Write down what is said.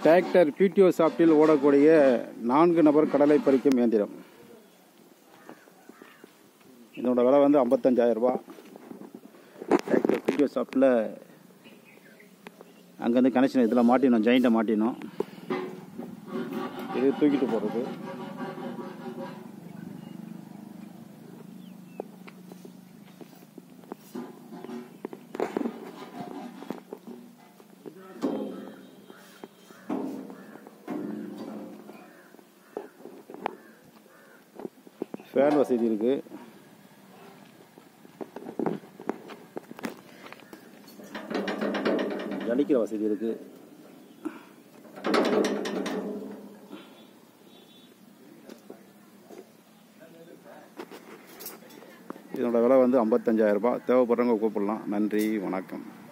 tractor BDO சாப்டில் ஓடக்கூடிய நான்கு நபர் கடலை பறிக்கும் இயந்திரம் இதோட விலை வந்து 55000 ரூபாய் டிராக்டர் பிடிஓ சாப்டில் அங்கேருந்து கனெக்ஷன் இதில் மாட்டினோம் ஜாயிண்ட்டை மாட்டினோம் இது தூக்கிட்டு போகிறது ஃபேன் வசதி இருக்குது ஜலிக்கிற வசதி இருக்குது இதனோட விலை வந்து 55000 ரூபாய் தேவைப்படுறவங்க கூப்பிடலாம் நன்றி வணக்கம்